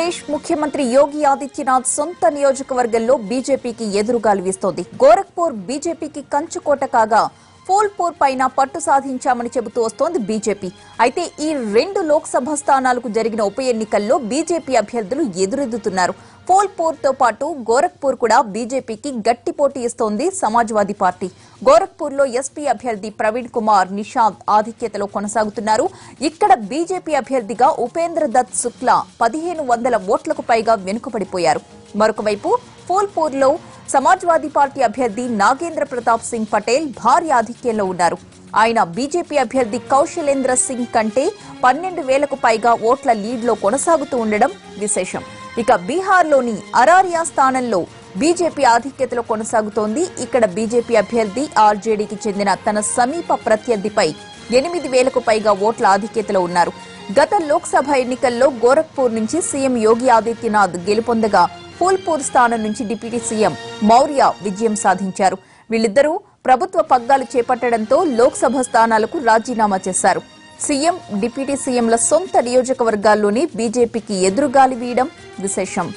ఉత్తరప్రదేశ్ ముఖ్యమంత్రి యోగి ఆదిత్యనాథ్ సొంత నియోజకవర్గంలో బీజేపీకి ఎదురుగాలి వీస్తోంది గోరఖ్పూర్ బీజేపీకి కంచుకోట కాగా ఫూల్పూర్ పైన పట్టు సాధించామని చెబుతూ వస్తోంది బీజేపీ అయితే ఈ రెండు లోక్సభ స్థానాలకు జరిగిన ఉప ఎన్నికల్లో బీజేపీ అభ్యర్థులు ఎదురెదుతున్నారు ఫూల్పూర్ తో పాటు గోరఖ్పూర్ కూడా బీజేపీకి గట్టి పోటీ ఇస్తోంది సమాజ్వాదీ పార్టీ గోరఖ్పూర్ లో ఎస్పీ అభ్యర్థి ప్రవీణ్ కుమార్ నిషాద్ ఆధిక్యతలో కొనసాగుతున్నారు ఇక్కడ బీజేపీ అభ్యర్థిగా ఉపేంద్ర దత్ శుక్లా పదిహేను వందల ఓట్లకు పైగా వెనుకబడిపోయారు మరొక వైపు ఫూల్పూర్ లో సమాజ్వాదీ పార్టీ అభ్యర్థి నాగేంద్ర ప్రతాప్ సింగ్ పటేల్ భారీ ఆధిక్యంలో ఉన్నారు ఆయన బీజేపీ అభ్యర్థి కౌశలేంద్ర సింగ్ కంటే పన్నెండు వేలకు పైగా ఓట్ల లీడ్లో కొనసాగుతూ ఉండడం విశేషం ఇక బీహార్లోని అరారియా స్థానంలో బీజేపీ ఆధిక్యతలో కొనసాగుతోంది ఇక్కడ బీజేపీ అభ్యర్థి ఆర్జేడీకి చెందిన తన సమీప ప్రత్యర్థిపై ఎనిమిది వేలకు పైగా ఓట్ల ఆధిక్యతలో ఉన్నారు గత లోక్సభ ఎన్నికల్లో గోరఖ్పూర్ నుంచి సీఎం యోగి ఆదిత్యనాథ్ గెలుపొందగా ఫూల్పూర్ స్థానం నుంచి డిప్యూటీ సీఎం మౌర్య విజయం సాధించారు వీళ్ళిద్దరూ ప్రభుత్వ పగ్గాలు చేపట్టడంతో లోక్సభ స్థానాలకు రాజీనామా చేశారు సీఎం డిప్యూటీ సీఎంల సొంత నియోజకవర్గాల్లోనే బీజేపీకి ఎదురుగాలి వీయడం విశేషం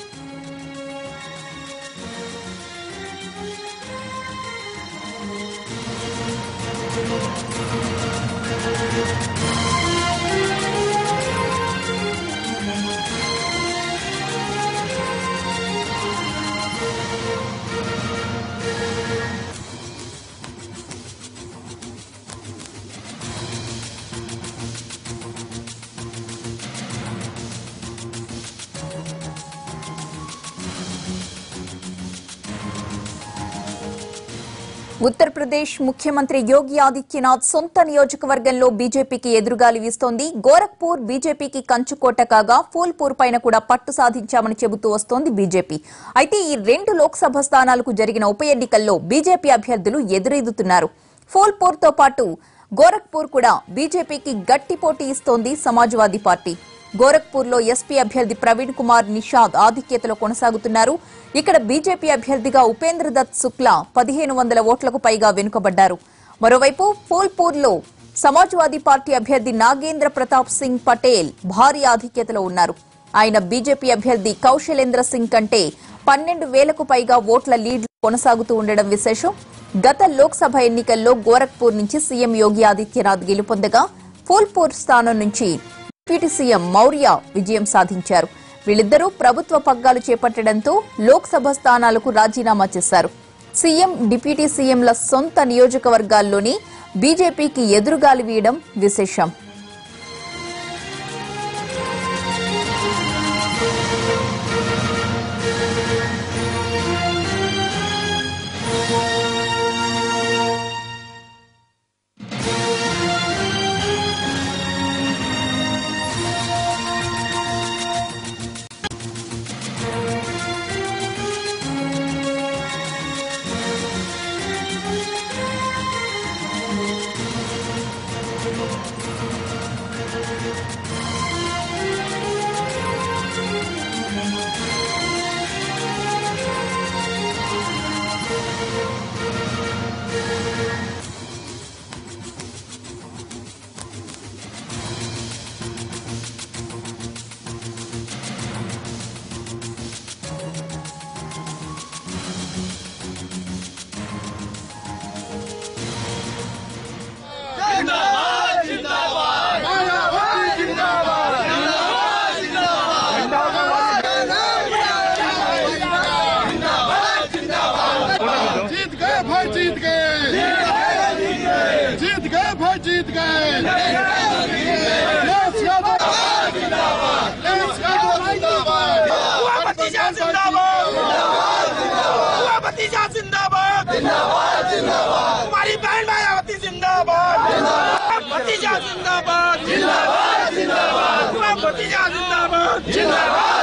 ఉత్తరప్రదేశ్ ముఖ్యమంత్రి యోగి ఆదిత్యనాథ్ సొంత నియోజకవర్గంలో బీజేపీకి ఎదురుగాలి వీస్తోంది గోరఖ్పూర్ బీజేపీకి కంచుకోట కాగా ఫూల్పూర్ పైన కూడా పట్టు సాధించామని చెబుతూ వస్తోంది బీజేపీ అయితే ఈ రెండు లోక్సభ స్థానాలకు జరిగిన ఉప ఎన్నికల్లో బీజేపీ అభ్యర్థులు ఎదురెదుతున్నారు ఫూల్పూర్ తో పాటు గోరఖ్పూర్ కూడా బీజేపీకి గట్టి పోటీ ఇస్తోంది సమాజ్వాదీ పార్టీ గోరఖ్పూర్ లో ఎస్పీ అభ్యర్థి ప్రవీణ్ కుమార్ నిషాద్ ఆధిక్యతలో కొనసాగుతున్నారు ఇక్కడ బీజేపీ అభ్యర్థిగా ఉపేంద్ర దత్ శుక్లా పదిహేను వందల ఓట్లకు పైగా వెనుకబడ్డారు మరోవైపు ఫూల్పూర్ లో సమాజ్వాదీ పార్టీ అభ్యర్థి నాగేంద్ర ప్రతాప్ సింగ్ పటేల్ భారీ ఆధిక్యతలో ఉన్నారు ఆయన బీజేపీ అభ్యర్థి కౌశలేంద్ర సింగ్ కంటే పన్నెండు వేలకు పైగా ఓట్ల లీడ్ కొనసాగుతూ ఉండడం విశేషం గత లోక్సభ ఎన్నికల్లో గోరఖ్పూర్ నుంచి సీఎం యోగి ఆదిత్యనాథ్ గెలుపొందగా ఫూల్పూర్ స్థానం నుంచి డిప్యూటీ సీఎం మౌర్య విజయం సాధించారు వీళ్ళిద్దరూ ప్రభుత్వ పగ్గాలు చేపట్టడంతో లోక్సభ స్థానాలకు రాజీనామా చేశారు సీఎం డిప్యూటీ సీఎంల సొంత నియోజకవర్గాల్లోని బీజేపీకి ఎదురుగాలి వీయడం విశేషం जीत गए भाई जीत गए जीत गए भाई जीत गए यस यादव यस यादव जिंदाबाद भतीजा जिंदाबाद हुआ भतीजा जिंदाबाद हमारी बहन मायावती जिंदाबाद भतीजा जिंदाबाद हुआ भतीजा जिंदाबाद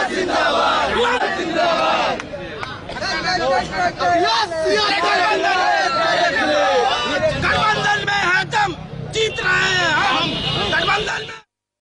जिंदाबाद यस